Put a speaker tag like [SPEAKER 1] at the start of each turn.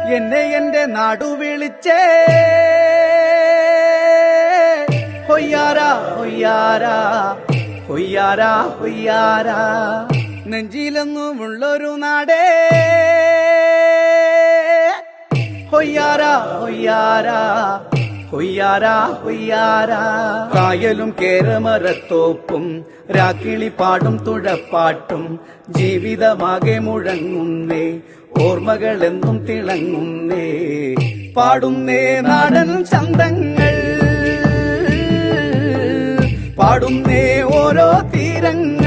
[SPEAKER 1] എന്നെ എന്റെ നാടു വിളിച്ചേ ഹൊയ്യാര ഹൊയ്യാര ഹൊയ്യാര ഹൊയ്യാര നെഞ്ചിലെന്നുമുള്ളൊരു നാടേ ഹൊയ്യാര ഹൊയ്യാര ഹൊയ്യാര ഹൊയ്യാര കായലും കേരമരത്തോപ്പും രാക്കിളി പാടും തുഴപ്പാട്ടും ജീവിതമാകെ മുഴങ്ങുന്നേ ഓർമ്മകളെന്നും തിളങ്ങുന്നേ പാടുന്നേ നാടൻ ചന്തങ്ങൾ പാടുന്നേ ഓരോ തീരങ്ങൾ